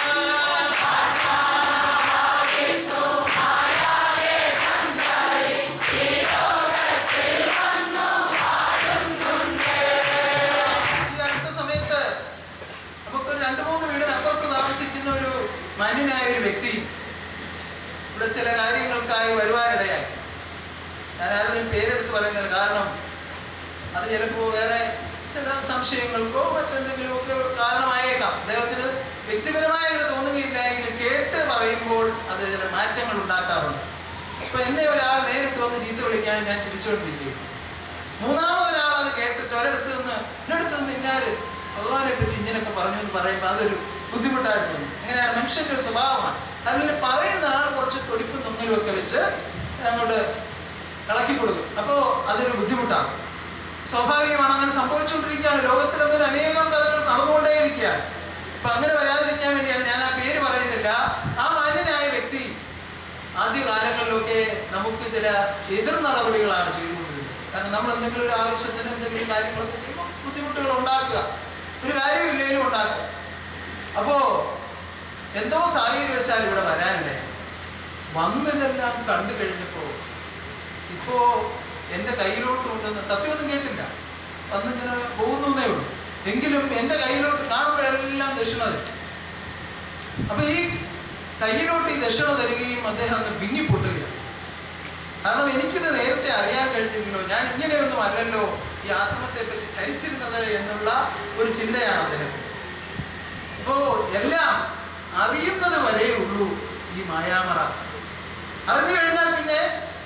Speaker 2: ഈ അടുത്ത സമയത്ത് നമുക്ക് ഒരു രണ്ട് മൂന്ന് വീടിനപ്പുറത്ത് താമസിക്കുന്ന ഒരു മാന്യനായ ഒരു വ്യക്തി ഇവിടെ ചില കാര്യങ്ങൾക്കായി വരുവാനിടയായി ഞാൻ ആരുടെയും പേരെടുത്ത് പറയുന്നില്ല കാരണം അത് ചിലപ്പോൾ വേറെ ചില സംശയങ്ങൾക്കോ മറ്റെന്തെങ്കിലുമൊക്കെ ഒരു കാരണമായേക്കാം അദ്ദേഹത്തിന് വ്യക്തിപരമായി അങ്ങനെ തോന്നുകയില്ല എങ്കിലും കേട്ട് പറയുമ്പോൾ അത് ചില മാറ്റങ്ങൾ ഉണ്ടാക്കാറുണ്ട് ഇപ്പൊ എന്നെ ഒരാൾ നേരിട്ട് വന്ന് ചീത്ത വിളിക്കുകയാണെങ്കിൽ ഞാൻ ചിരിച്ചുകൊണ്ടിരിക്കുകയും മൂന്നാമതൊരാൾ അത് കേട്ടിട്ട് ഒരിടത്ത് നിന്ന് ഇന്നടുത്ത് നിന്ന് ഇന്നാര് ഭഗവാനെ പറ്റി ഇങ്ങനെയൊക്കെ പറഞ്ഞു എന്ന് പറയുമ്പോൾ അതൊരു ബുദ്ധിമുട്ടായിട്ട് തോന്നും അങ്ങനെയാണ് മനുഷ്യന്റെ ഒരു സ്വഭാവമാണ് അതിൽ പറയുന്ന ആൾ കുറച്ച് തൊടിപ്പും തൊങ്ങലും ഒക്കെ വെച്ച് അങ്ങോട്ട് ഇളക്കി കൊടുക്കും അപ്പോൾ അതൊരു ബുദ്ധിമുട്ടാണ് സ്വാഭാവികമാണ് അങ്ങനെ സംഭവിച്ചുകൊണ്ടിരിക്കുകയാണ് ലോകത്തിൽ അങ്ങനെ അനേകം കഥകൾ നടന്നുകൊണ്ടേയിരിക്കുകയാണ് അപ്പൊ അങ്ങനെ വരാതിരിക്കാൻ വേണ്ടിയാണ് ഞാൻ ആ പേര് പറയുന്നില്ല ആ മാന്യനായ വ്യക്തി ആദ്യ കാലങ്ങളിലൊക്കെ നമുക്ക് ചില എതിർ നടപടികളാണ് ചെയ്തുകൊണ്ടിരുന്നത് കാരണം നമ്മൾ എന്തെങ്കിലും ഒരു ആവശ്യത്തിന് എന്തെങ്കിലും കാര്യങ്ങളൊക്കെ ചെയ്യുമ്പോൾ ബുദ്ധിമുട്ടുകൾ ഉണ്ടാക്കുക ഒരു കാര്യമില്ലെങ്കിലും ഉണ്ടാക്കുക അപ്പോ എന്തോ സാഹചര്യവശാൽ ഇവിടെ വരാനില്ലേ വന്നിതെല്ലാം കണ്ടു കഴിഞ്ഞപ്പോ ഇപ്പോ എൻ്റെ കയ്യിലോട്ട് കൊണ്ടുവന്ന് സത്യമൊന്നും കേട്ടില്ല വന്നിങ്ങനെ പോകുന്നേ ഉള്ളൂ എങ്കിലും എൻ്റെ കയ്യിലോട്ട് കാണുമ്പോഴെല്ലാം ദക്ഷിണ തരും അപ്പൊ ഈ കയ്യിലോട്ട് ഈ ദക്ഷിണ തരികയും അദ്ദേഹം അങ്ങ് വിങ്ങിപ്പൊട്ടുകയാണ് കാരണം എനിക്കിത് നേരത്തെ അറിയാൻ കഴിഞ്ഞില്ലല്ലോ ഞാൻ ഇങ്ങനെയൊന്നും അല്ലല്ലോ ഈ ആശ്രമത്തെ പറ്റി ധരിച്ചിരുന്നത് എന്നുള്ള ഒരു ചിന്തയാണ് അദ്ദേഹം അപ്പോ എല്ലാം അറിയുന്നത് വരേ ഉള്ളൂ ഈ മായാമറ അറിഞ്ഞു കഴിഞ്ഞാൽ പിന്നെ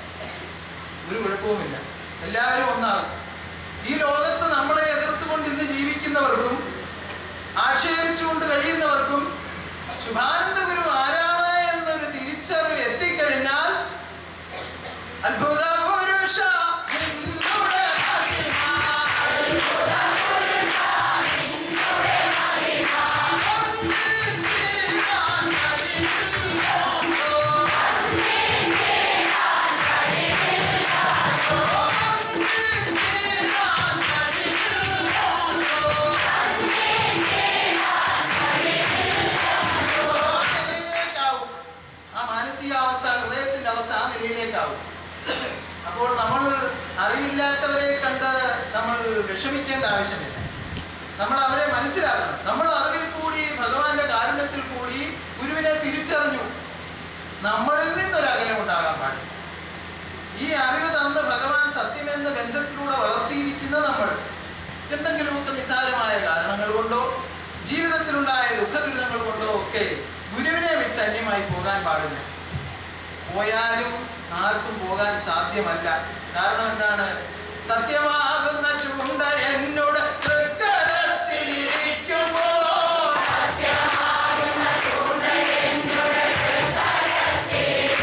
Speaker 2: ഒരു കുഴപ്പവുമില്ല എല്ലാവരും ഒന്നാകും ഈ ലോകത്ത് നമ്മളെ എതിർത്തുകൊണ്ട് ഇന്ന് ജീവിക്കുന്നവർക്കും ആക്ഷേപിച്ചുകൊണ്ട് കഴിയുന്നവർക്കും ശുഭാനന്ദ ഗുരു ആരാണ് എന്നൊരു തിരിച്ചറിവ് എത്തിക്കഴിഞ്ഞാൽ അത്ഭുത പുരുഷ നിന്നുടെ മഹിമ, അത്ഭുത പുരുഷ നിന്നുടെ മഹിമ, ഒന്നിച്ചിടാൻ കഴിയില്ലല്ലോ. ഒന്നിച്ചിടാൻ കഴിയില്ലല്ലോ. ആ നിലയിലേക്കാവും. ആ മാനസികാവസ്ഥ ഹൃദയത്തിന്റെ അവസ്ഥ ആ നിലയിലേക്കാവും അപ്പോൾ നമ്മൾ അറിവില്ലാത്തവരെ കണ്ട് നമ്മൾ വിഷമിക്കേണ്ട ആവശ്യമില്ല നമ്മൾ അവരെ മനസ്സിലാക്കണം നമ്മൾ അറിവിൽ കൂടി ഭഗവാന്റെ കാരുണ്യത്തിൽ കൂടി ഗുരുവിനെ തിരിച്ചറിഞ്ഞു നമ്മളിൽ നിന്നൊരകലം ഉണ്ടാകാൻ പാടില്ല ഈ അറിവ് തന്ന് ഭഗവാൻ സത്യമെന്ന ബന്ധത്തിലൂടെ വളർത്തിയിരിക്കുന്ന നമ്മൾ എന്തെങ്കിലുമൊക്കെ നിസ്സാരമായ കാരണങ്ങൾ കൊണ്ടോ ജീവിതത്തിലുണ്ടായ ദുഃഖദുരിതങ്ങൾ കൊണ്ടോ ഒക്കെ ഗുരുവിനെ വിട്ട് അന്യമായി പോകാൻ പാടില്ല പോയാലും ആർക്കും പോകാൻ സാധ്യമല്ല കാരണം എന്താണ് സത്യമാകുന്ന ചൂണ്ട എന്നോട് തൃക്കരത്തിലിരിക്കുമ്പോൾ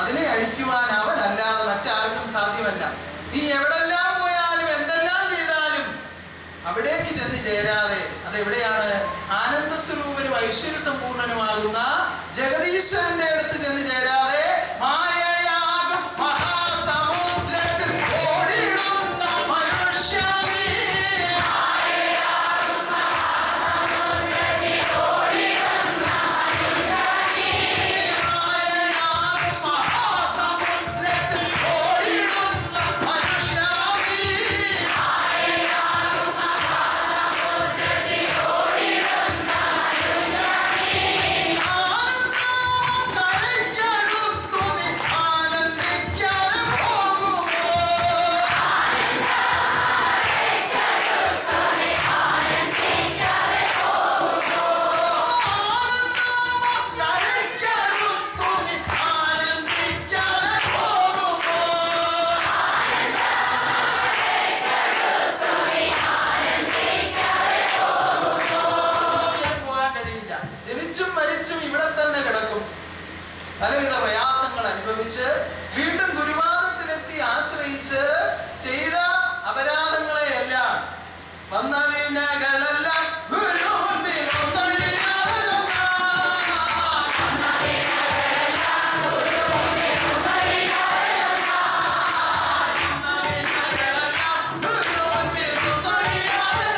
Speaker 2: അതിനെ അഴിക്കുവാൻ അവനല്ലാതെ മറ്റാർക്കും സാധ്യമല്ല നീ എവിടെല്ലാം പോയാലും എന്തെല്ലാം ചെയ്താലും അവിടേക്ക് ചെന്ന് ചേരാതെ അതെവിടെയാണ് ആനന്ദ സ്വരൂപനും ഐശ്വര്യ സമ്പൂർണനുമാകുന്ന ജഗദീശ്വരന്റെ അടുത്ത് ചെന്ന് ചേരാതെ മായയാകും മഹാസമുദ്രത്തിൽ ഓടിയിടുന്ന മനുഷ്യനീ. മായയാകും മഹാസമുദ്രത്തിൽ ഓടിയിടുന്ന മനുഷ്യനീ. പോകാൻ കഴിയില്ല ജനിച്ചും മരിച്ചും ഇവിടെ തന്നെ കിടക്കും പലവിധ പ്രയാസങ്ങൾ അനുഭവിച്ച് വീണ്ടും ഗുരുവാദത്തിലെത്തി ആശ്രയിച്ച് ചെയ്ത അപരാധങ്ങളെയെല്ലാം വന്ന വിനകളെല്ലാം ഗുരു മുൻപിൽ ഒന്നൊഴിയാതെ ഗുരു മുൻപിൽ ഒന്നൊഴിയാതെ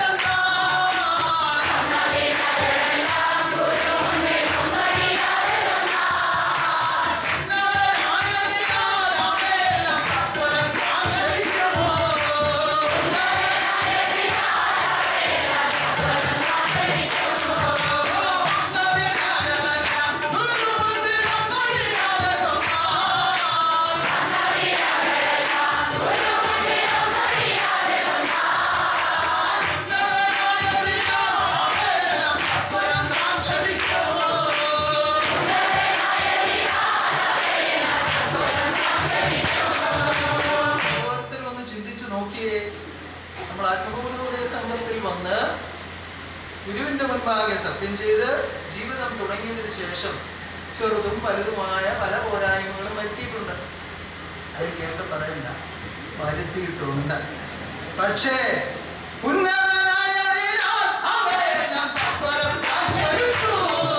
Speaker 2: ഓരോരുത്തരും ഒന്ന് ചിന്തിച്ചു നോക്കിയേ നമ്മൾ ആത്മബോധോദയ സംഘത്തിൽ വന്ന് ഗുരുവിന്റെ മുൻപാകെ സത്യം ചെയ്ത് ജീവിതം തുടങ്ങിയതിന് ശേഷം ചെറുതും വലുതുമായ പല പോരായ്മകളും വരുത്തിയിട്ടുണ്ട് അത് കേട്ട് പറയണ്ട വരുത്തിയിട്ടുണ്ട് പക്ഷേ ഉന്നതനായതിനാൽ അവയെല്ലാം സത്വരം കാഴ്ചവെച്ചു.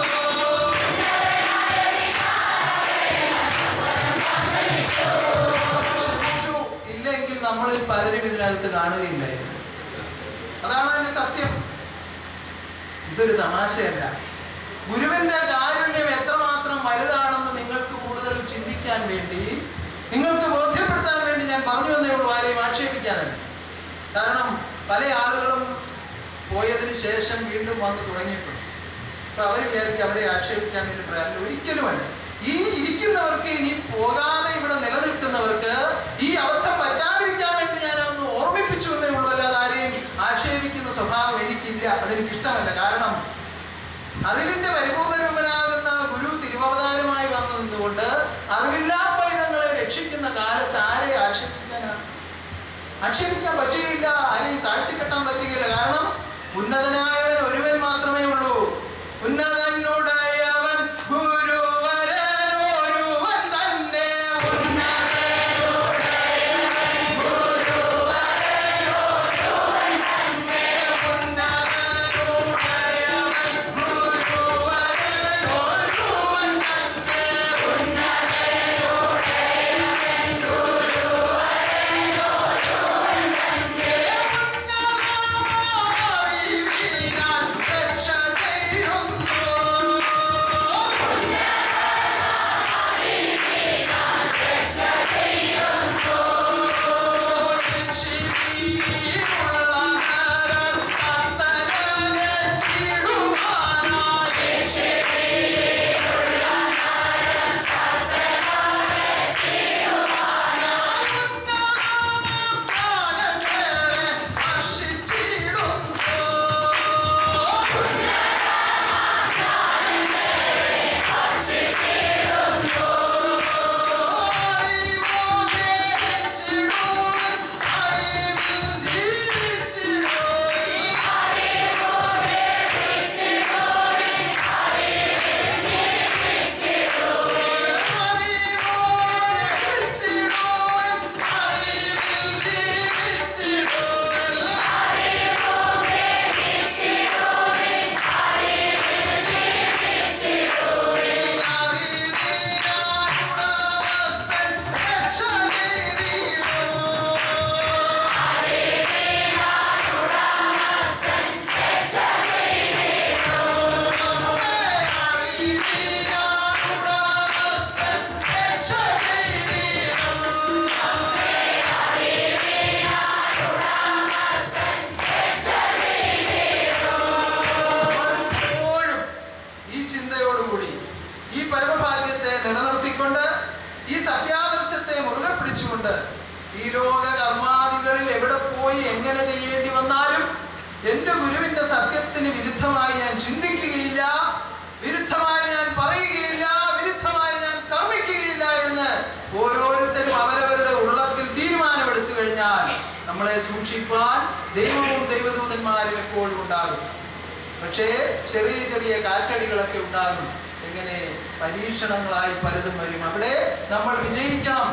Speaker 2: ക്ഷമിച്ചു ഇല്ലെങ്കിൽ നമ്മളിൽ പലരും ഇതിനകത്ത് കാണുകയില്ലായിരുന്നു അതാണ് അതിന്റെ സത്യം ഇതൊരു തമാശയല്ല ഗുരുവിന്റെ കാരുണ്യം എത്രമാത്രം വലുതാണെന്ന് നിങ്ങൾക്ക് കൂടുതൽ ചിന്തിക്കാൻ വേണ്ടി നിങ്ങൾക്ക് ബോധ്യപ്പെടുത്താൻ വേണ്ടി ഞാൻ പറഞ്ഞു വന്നേ ഉള്ളൂ ആരെയും ആക്ഷേപിക്കാനല്ല കാരണം പല ആളുകളും പോയതിന് ശേഷം വീണ്ടും വന്ന് തുടങ്ങിയിട്ടുണ്ട് അപ്പൊ അവർ വിചാരിക്കും അവരെ ആക്ഷേപിക്കാൻ വേണ്ടി പറയാറില്ല ഒരിക്കലുമല്ല ഈ ഇരിക്കുന്നവർക്ക് ഇനി പോകാതെ ഇവിടെ നിലനിൽക്കുന്നവർക്ക് ഈ അബദ്ധം പറ്റാതിരിക്കാൻ വേണ്ടി ഞാൻ ഒന്ന് ഓർമ്മിപ്പിച്ചു എന്നേ ഉള്ളൂ അല്ലാതെ ആരെയും ആക്ഷേപിക്കുന്ന സ്വഭാവം എനിക്കില്ല അതെനിക്ക് ഇഷ്ടമല്ല കാരണം അറിവിന്റെ പരിപൂർണ രൂപനാകുന്ന ഗുരു തിരുവവതാരമായി വന്നു നിന്നുകൊണ്ട് അറിവില്ലാ പൈതങ്ങളെ രക്ഷിക്കുന്ന കാലത്ത് ആരെ ആക്ഷേപിക്കാനാണ് ആക്ഷേപിക്കാൻ പറ്റുകയില്ല ആരെയും താഴ്ത്തിക്കെട്ടാൻ പറ്റുകയില്ല കാരണം ഉന്നതനായവൻ ഒരുവൻ മാത്രമേ ഉള്ളൂ ഉന്നതനുടയവൻ ഗുരുവരൻ ഒരുവൻ തന്നെ ഉന്നതനുടയവൻ ഗുരുവരൻ ഒരുവൻ തന്നെ ഉന്നതനായ എങ്ങനെ ചെയ്യേണ്ടി വന്നാലും എൻ്റെ ഗുരുവിൻ്റെ സത്യത്തിന് വിരുദ്ധമായി ഞാൻ ചിന്തിക്കുകയില്ല വിരുദ്ധമായി ഞാൻ പറയുകയില്ല വിരുദ്ധമായി ഞാൻ കർമ്മിക്കുകയില്ല എന്ന് ഓരോരുത്തരും അവരവരുടെ ഉള്ളത്തിൽ തീരുമാനമെടുത്തു കഴിഞ്ഞാൽ നമ്മളെ സൂക്ഷിപ്പാൻ ദൈവവും ദൈവദൂതന്മാരും എപ്പോഴും ഉണ്ടാകും പക്ഷേ ചെറിയ ചെറിയ കാറ്റടികളൊക്കെ ഉണ്ടാകും എങ്ങനെ പരീക്ഷണങ്ങളായി പലതും വരും അവിടെ നമ്മൾ വിജയിക്കണം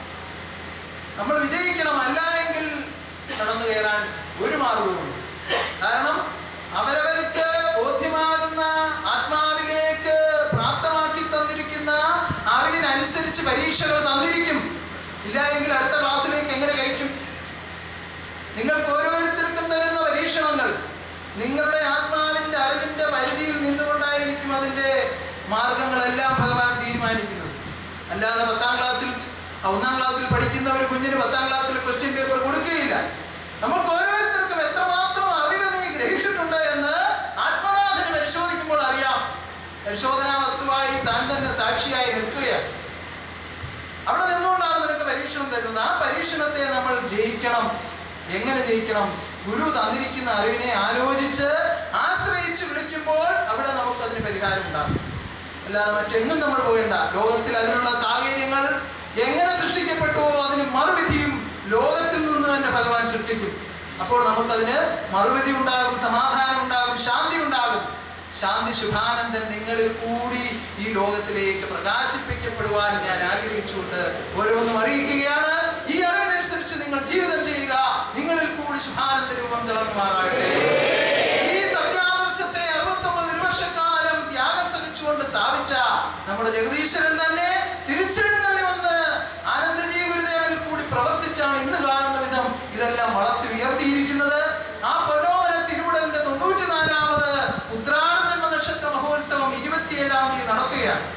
Speaker 2: നമ്മൾ വിജയിക്കണം അല്ല എങ്കിൽ കടന്നു കയറാൻ ഒരു മാർഗവും കാരണം അവരവർക്ക് ബോധ്യമാകുന്ന ആത്മാവിലേക്ക് പ്രാപ്തമാക്കി തന്നിരിക്കുന്ന അറിവിനനുസരിച്ച് പരീക്ഷകൾ തന്നിരിക്കും ഇല്ല എങ്കിൽ അടുത്ത ക്ലാസ്സിലേക്ക് എങ്ങനെ കയറ്റും നിങ്ങൾക്ക് ഓരോരുത്തർക്കും തരുന്ന പരീക്ഷണങ്ങൾ നിങ്ങളുടെ ആത്മാവിന്റെ അറിവിന്റെ പരിധിയിൽ നിന്നുകൊണ്ടായിരിക്കും അതിന്റെ മാർഗങ്ങളെല്ലാം ഭഗവാൻ തീരുമാനിക്കുന്നത് അല്ലാതെ പത്താം ക്ലാസ്സിൽ ആ ഒന്നാം ക്ലാസ്സിൽ പഠിക്കുന്ന ഒരു കുഞ്ഞിന് പത്താം ക്ലാസ്സിൽ ക്വസ്റ്റ്യൻ പേപ്പർ കൊടുക്കുകയില്ല നമുക്ക് ഓരോരുത്തർക്കും എത്രമാത്രം അറിവ് നീ ഗ്രഹിച്ചിട്ടുണ്ട് എന്ന് ആത്മനാഥന് പരിശോധിക്കുമ്പോൾ അറിയാം പരിശോധനാ വസ്തുവായി താൻ തന്നെ സാക്ഷിയായി നിൽക്കുകയാണ് അവിടെ നിന്നുകൊണ്ടാണ് നിനക്ക് പരീക്ഷണം തരുന്നത് ആ പരീക്ഷണത്തെ നമ്മൾ ജയിക്കണം എങ്ങനെ ജയിക്കണം ഗുരു തന്നിരിക്കുന്ന അറിവിനെ ആലോചിച്ച് ആശ്രയിച്ച് വിളിക്കുമ്പോൾ അവിടെ നമുക്ക് അതിന് പരിഹാരം ഉണ്ടാകും അല്ലാതെ മറ്റെങ്ങും നമ്മൾ പോകേണ്ട ലോകത്തിൽ അതിനുള്ള സാഹചര്യങ്ങൾ എങ്ങനെ സൃഷ്ടിക്കപ്പെട്ടുവോ അതിന് മറുവിധിയും ലോകത്തിൽ നിന്ന് തന്നെ ഭഗവാൻ സൃഷ്ടിക്കും അപ്പോൾ നമുക്കതിന് മറുവിധി ഉണ്ടാകും സമാധാനം ഉണ്ടാകും ശാന്തി ഉണ്ടാകും ശാന്തി ശുഭാനന്ദൻ നിങ്ങളിൽ കൂടി ഈ ലോകത്തിലേക്ക് പ്രകാശിപ്പിക്കപ്പെടുവാൻ ഞാൻ ആഗ്രഹിച്ചുകൊണ്ട് ഓരോന്നും അറിയിക്കുകയാണ് ഈ അറിവിനനുസരിച്ച് നിങ്ങൾ ജീവിതം ചെയ്യുക നിങ്ങളിൽ കൂടി ശുഭാനന്ദ രൂപം തിളങ്ങുമാറാകട്ടെ ഈ സത്യാദർശത്തെ അറുപത്തൊമ്പത് വർഷക്കാലം ത്യാഗം സഹിച്ചുകൊണ്ട് സ്ഥാപിച്ച നമ്മുടെ ജഗദീശ്വരൻ തന്നെ തിരിച്ചെഴുന്നള്ളി വന്ന് ആനന്ദജീ ഗുരുദേവനിൽ കൂടി പ്രവർത്തിച്ചാണ് ഇന്ന് കാണുന്ന വിധം ഇതെല്ലാം വളർത്തി ഉയർത്തിയിരിക്കുന്നത് ആ പൊന്നോമന തിരുവുടലിന്റെ തൊണ്ണൂറ്റിനാലാമത് ഉത്രാടജന്മ നക്ഷത്ര മഹോത്സവം ഇരുപത്തിയേഴാം തീയതി നടക്കുകയാണ്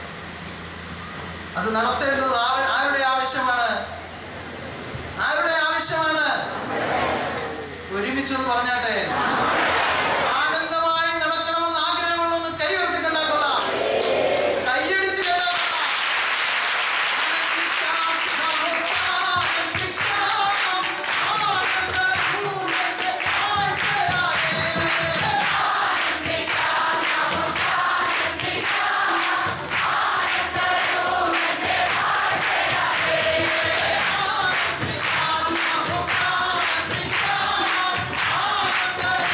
Speaker 2: അത് നടത്തേണ്ടത് ആവ- ആരുടെ ആവശ്യമാണ് ആരുടെ ആവശ്യമാണ് ഒരുമിച്ചൊന്ന് പറഞ്ഞാട്ടെ ആനന്ദമായി നടക്കണമെന്ന് ആഗ്രഹമുള്ളൊന്ന് കൈ ഉയർത്തി കണ്ടാക്കൊള്ളാം കൈയടിച്ച് കേട്ടാ
Speaker 3: ും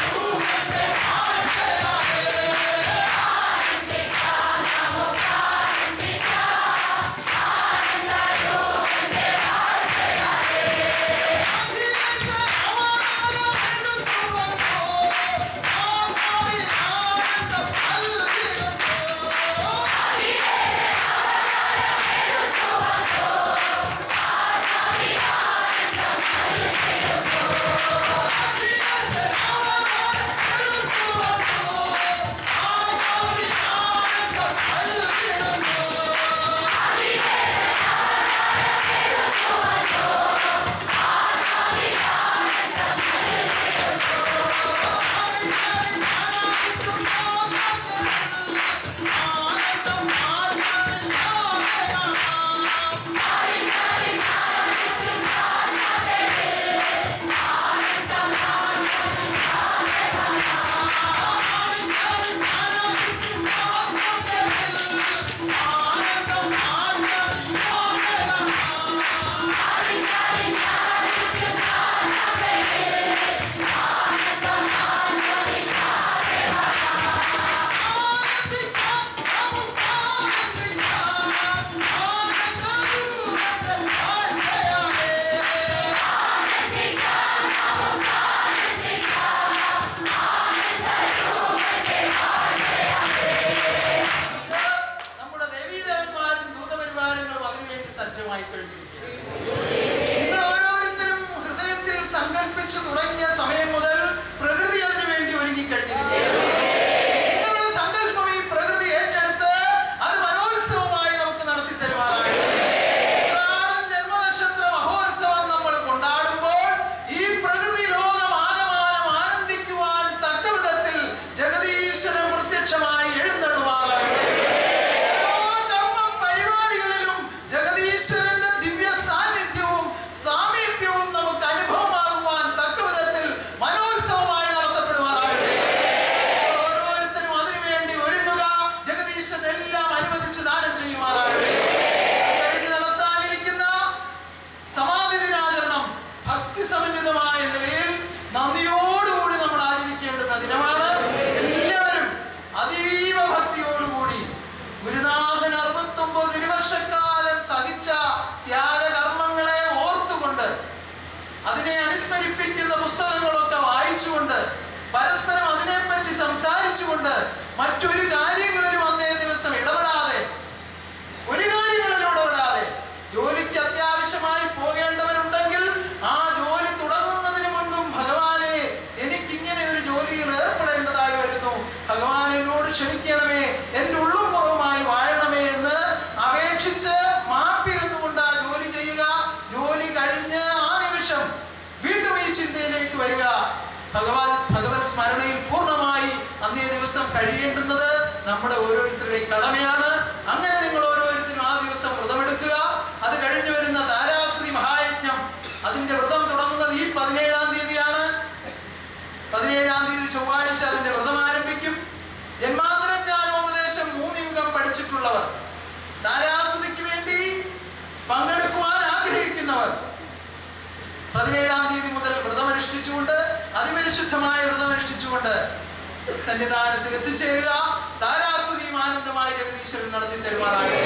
Speaker 2: ചെയ്തുകൊണ്ട് മറ്റൊരു കാര്യങ്ങളിലും അന്നേ ദിവസം ഇടപെടാതെ ഒരു കാര്യങ്ങളിലും ഇടപെടാതെ ജോലിക്ക് അത്യാവശ്യമായി പോകേണ്ടവരുണ്ടെങ്കിൽ ആ ജോലി തുടങ്ങുന്നതിന് മുൻപും ഭഗവാനെ എനിക്കിങ്ങനെ ഒരു ജോലിയിൽ ഏർപ്പെടേണ്ടതായി വരുന്നു ഭഗവാൻ എന്നോട് ക്ഷമിക്കണമേ എൻ്റെ ഉള്ളും പുറവുമായി വാഴണമേ എന്ന് അപേക്ഷിച്ച് മാപ്പിരുന്നുകൊണ്ട് ആ ജോലി ചെയ്യുക ജോലി കഴിഞ്ഞ് ആ നിമിഷം വീണ്ടും ഈ ചിന്തയിലേക്ക് വരിക ഭഗവാൻ ഭഗവത് സ്മരണയിൽ പൂർണ്ണമായി അന്നേ ദിവസം കഴിയേണ്ടുന്നത് നമ്മുടെ ഓരോരുത്തരുടെയും കടമയാണ് അങ്ങനെ നിങ്ങൾ ഓരോരുത്തരും ആ ദിവസം വ്രതമെടുക്കുക അത് കഴിഞ്ഞു വരുന്ന താരാസ്തുതി മഹായജ്ഞം അതിന്റെ വ്രതം തുടങ്ങുന്നത് ഈ പതിനേഴാം തീയതിയാണ് പതിനേഴാം തീയതി ചൊവ്വാഴ്ച അതിന്റെ വ്രതം ആരംഭിക്കും ജന്മാന്തര ജ്ഞാനോപദേശം മൂന്ന് യുഗം പഠിച്ചിട്ടുള്ളവർ താരാസ്തുതിക്ക് വേണ്ടി പങ്കെടുക്കുവാൻ ആഗ്രഹിക്കുന്നവർ പതിനേഴാം തീയതി മുതൽ വ്രതമനുഷ്ഠിച്ചുകൊണ്ട് അതിപരിശുദ്ധമായ വ്രതമനുഷ്ഠിച്ചുകൊണ്ട് സന്നിധാനത്തിൽ എത്തിച്ചേരുക താരാസ്തുതിയും ആനന്ദമായ ജഗദീശ്വരൻ നടത്തി തരുമാറാകട്ടെ